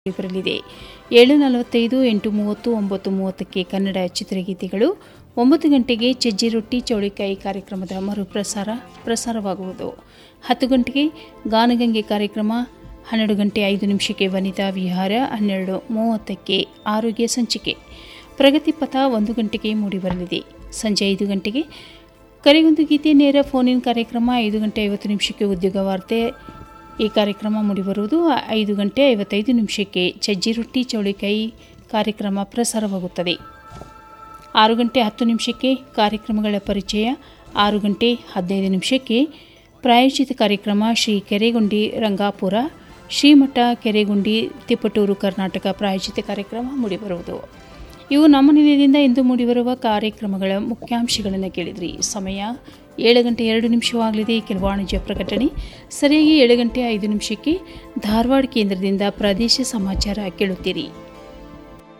ಬರಲಿದೆ ಏಳು ನಲವತ್ತೈದು ಎಂಟು ಮೂವತ್ತು ಒಂಬತ್ತು ಮೂವತ್ತಕ್ಕೆ ಕನ್ನಡ ಚಿತ್ರಗೀತೆಗಳು ಒಂಬತ್ತು ಗಂಟೆಗೆ ಚಜ್ಜಿ ರೊಟ್ಟಿ ಚೌಳಿಕಾಯಿ ಕಾರ್ಯಕ್ರಮದ ಮರುಪ್ರಸಾರ ಪ್ರಸಾರವಾಗುವುದು ಹತ್ತು ಗಂಟೆಗೆ ಗಾನಗಂಗೆ ಕಾರ್ಯಕ್ರಮ ಹನ್ನೆರಡು ಗಂಟೆ ಐದು ನಿಮಿಷಕ್ಕೆ ವನಿತಾ ವಿಹಾರ ಹನ್ನೆರಡು ಮೂವತ್ತಕ್ಕೆ ಆರೋಗ್ಯ ಸಂಚಿಕೆ ಪ್ರಗತಿ ಪಥ ಒಂದು ಗಂಟೆಗೆ ಮೂಡಿಬರಲಿದೆ ಸಂಜೆ ಐದು ಗಂಟೆಗೆ ಕರೆಗೊಂದು ಗೀತೆ ನೇರ ಫೋನ್ ಇನ್ ಕಾರ್ಯಕ್ರಮ ಐದು ಗಂಟೆ ಐವತ್ತು ನಿಮಿಷಕ್ಕೆ ಉದ್ಯೋಗ ವಾರ್ತೆ ಈ ಕಾರ್ಯಕ್ರಮ ಮೂಡಿಬರುವುದು ಐದು ಗಂಟೆ ಐವತ್ತೈದು ನಿಮಿಷಕ್ಕೆ ಚಜ್ಜಿ ರೊಟ್ಟಿ ಚೌಳಿಕಾಯಿ ಕಾರ್ಯಕ್ರಮ ಪ್ರಸಾರವಾಗುತ್ತದೆ ಆರು ಗಂಟೆ ಹತ್ತು ನಿಮಿಷಕ್ಕೆ ಕಾರ್ಯಕ್ರಮಗಳ ಪರಿಚಯ ಆರು ಗಂಟೆ ಹದಿನೈದು ನಿಮಿಷಕ್ಕೆ ಪ್ರಾಯೋಜಿತ ಕಾರ್ಯಕ್ರಮ ಶ್ರೀ ಕೆರೆಗುಂಡಿ ರಂಗಾಪುರ ಶ್ರೀಮಠ ಕೆರೆಗುಂಡಿ ತಿಪ್ಪಟೂರು ಕರ್ನಾಟಕ ಪ್ರಾಯೋಜಿತ ಕಾರ್ಯಕ್ರಮ ಮೂಡಿಬರುವುದು ಇವು ನಮ್ಮ ನಿಲಯದಿಂದ ಇಂದು ಮೂಡಿಬರುವ ಕಾರ್ಯಕ್ರಮಗಳ ಮುಖ್ಯಾಂಶಗಳನ್ನು ಕೇಳಿದ್ರಿ ಸಮಯ ಏಳು ಗಂಟೆ ಎರಡು ನಿಮಿಷವಾಗಲಿದೆ ಕೆಲವು ವಾಣಿಜ್ಯ ಪ್ರಕಟಣೆ ಸರಿಯಾಗಿ ಏಳು ಗಂಟೆ ಐದು ನಿಮಿಷಕ್ಕೆ ಧಾರವಾಡ ಕೇಂದ್ರದಿಂದ ಪ್ರದೇಶ ಸಮಾಚಾರ ಕೇಳುತ್ತೀರಿ